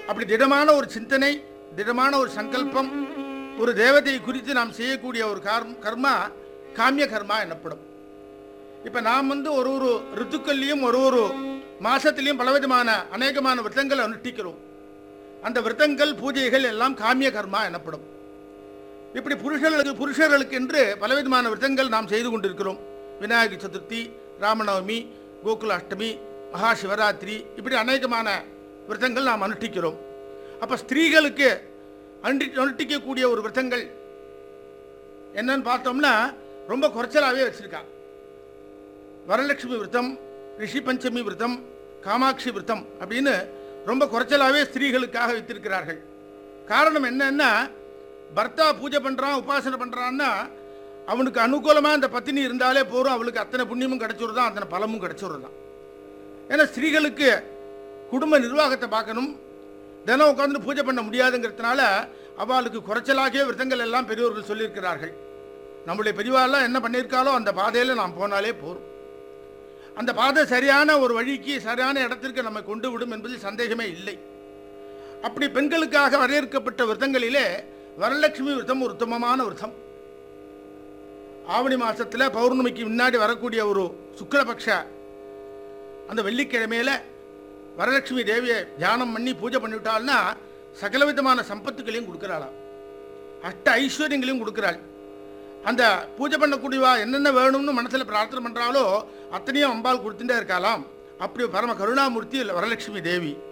அப்படி திடமான ஒரு சிந்தனை திடமான ஒரு சங்கல்பம் ஒரு தேவதையை குறித்து நாம் செய்யக்கூடிய ஒரு கர்ம கர்மா காமிய கர்மா எனப்படும் இப்போ நாம் வந்து ஒரு ஒரு ரித்துக்கள்லையும் ஒரு ஒரு மாசத்திலையும் பலவிதமான அநேகமான விரதங்களை அனுஷ்டிக்கிறோம் அந்த விரதங்கள் பூஜைகள் எல்லாம் காமிய கர்மா எனப்படும் இப்படி புருஷர்களுக்கு புருஷர்களுக்கு என்று பலவிதமான விரதங்கள் நாம் செய்து கொண்டிருக்கிறோம் விநாயகர் சதுர்த்தி ராமநவமி கோகுல அஷ்டமி மகா சிவராத்திரி இப்படி அநேகமான விரதங்கள் நாம் அனுஷ்டிக்கிறோம் அப்போ ஸ்திரீகளுக்கு அனுஷ்டி அனுஷ்டிக்கக்கூடிய ஒரு விரதங்கள் என்னன்னு பார்த்தோம்னா ரொம்ப குறைச்சலாகவே வச்சுருக்கா வரலட்சுமி விரதம் ரிஷி பஞ்சமி விரதம் காமாட்சி விரதம் அப்படின்னு ரொம்ப குறைச்சலாகவே ஸ்திரீகளுக்காக வைத்திருக்கிறார்கள் காரணம் என்னன்னா பர்த்தா பூஜை பண்ணுறான் உபாசனை பண்ணுறான்னா அவனுக்கு அனுகூலமாக அந்த பத்தினி இருந்தாலே போதும் அவளுக்கு அத்தனை புண்ணியமும் கிடைச்சிருதான் அத்தனை பலமும் கிடைச்சிருதான் ஏன்னா ஸ்திரீகளுக்கு குடும்ப நிர்வாகத்தை பார்க்கணும் தினம் உட்காந்து பூஜை பண்ண முடியாதுங்கிறதுனால அவளுக்கு குறைச்சலாகிய விரதங்கள் எல்லாம் பெரியவர்கள் சொல்லியிருக்கிறார்கள் நம்முடைய பெரியவாள்லாம் என்ன பண்ணியிருக்காளோ அந்த பாதையில் நாம் போனாலே போதும் அந்த பாதை சரியான ஒரு வழிக்கு சரியான இடத்திற்கு நம்மை கொண்டு விடும் என்பதில் சந்தேகமே இல்லை அப்படி பெண்களுக்காக வரையறுக்கப்பட்ட விரதங்களிலே வரலட்சுமி விரதம் ஒரு உத்தமமான விரதம் ஆவணி மாசத்துல பௌர்ணமிக்கு முன்னாடி வரக்கூடிய ஒரு சுக்லபக்ஷ அந்த வெள்ளிக்கிழமையில வரலட்சுமி தேவியை தியானம் பண்ணி பூஜை பண்ணிவிட்டாள்னா சகலவிதமான சம்பத்துகளையும் கொடுக்குறாளாம் அஷ்ட ஐஸ்வர்யங்களையும் கொடுக்குறாள் அந்த பூஜை பண்ணக்கூடியவா என்னென்ன வேணும்னு மனசில் பிரார்த்தனை பண்ணுறாளோ அத்தனையும் அம்பாள் கொடுத்துட்டே இருக்காளாம் அப்படி பரம கருணாமூர்த்தி வரலட்சுமி தேவி